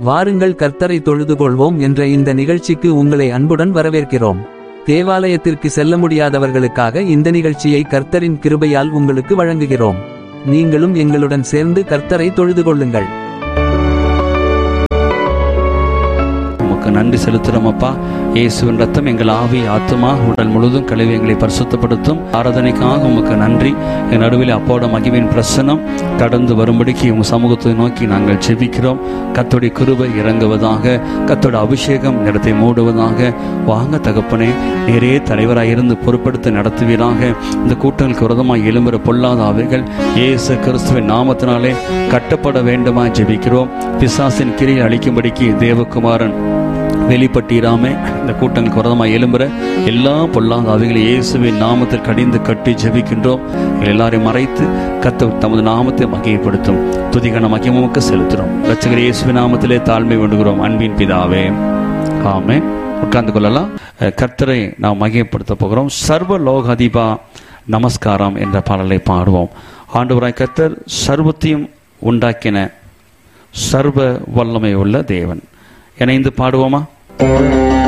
வாருங்கள் கர்த்தரை தொழுது கொள்வோம் என்ற இந்த நிகழ்ச்சிக்கு உங்களை அன்புடன் வரவேற்கிறோம் தேவாலயத்திற்கு செல்ல முடியாதவர்களுக்காக இந்த நிகழ்ச்சியை கர்த்தரின் கிருபையால் உங்களுக்கு வழங்குகிறோம் நீங்களும் எங்களுடன் சேர்ந்து கர்த்தரை தொழுது கொள்ளுங்கள் உமக்கு நன்றி செலுத்துறோம் அப்பா இயேசுவின் ரத்தம் எங்கள் ஆவி ஆத்துமா உடல் முழுதும் கழுவி எங்களை பரிசுத்தப்படுத்தும் ஆராதனைக்காக உமக்கு நன்றி என் நடுவில் அப்போட மகிமையின் பிரசனம் கடந்து வரும்படிக்கு உங்க சமூகத்தை நோக்கி நாங்கள் ஜெபிக்கிறோம் கத்தோடைய கிருபை இறங்குவதாக கத்தோட அபிஷேகம் இடத்தை மூடுவதாக வாங்க தகப்பனே நேரே தலைவராக இருந்து பொறுப்படுத்த நடத்துவீராக இந்த கூட்டங்களுக்கு விரதமாய் எழும்புற பொல்லாத அவைகள் இயேசு கிறிஸ்துவின் நாமத்தினாலே கட்டப்பட வேண்டுமா ஜெபிக்கிறோம் பிசாசின் கிரியை அழிக்கும்படிக்கு தேவகுமாரன் வெளிப்பட்டீராமே இந்த கூட்டங்களுக்கு விரதமாக எழும்புற எல்லா பொல்லாத அவைகளை இயேசுவின் நாமத்தில் கடிந்து கட்டி ஜெபிக்கின்றோம் எங்கள் எல்லாரையும் மறைத்து கத்த தமது நாமத்தை மகிமைப்படுத்தும் துதிகன மகிமமுக்கு செலுத்துகிறோம் ரச்சகர் இயேசுவின் நாமத்திலே தாழ்மை வேண்டுகிறோம் அன்பின் பிதாவே ஆமே உட்கார்ந்து கொள்ளலாம் அஹ், கர்த்தரை நாம் மகிமைப்படுத்த போகிறோம் சர்வ லோகாதிபா நமஸ்காரம் என்ற பாடலை பாடுவோம் ஆண்டவராய் கர்த்தர் சர்வத்தையும் உண்டாக்கின சர்வ வல்லமை உள்ள தேவன் இணைந்து பாடுவோமா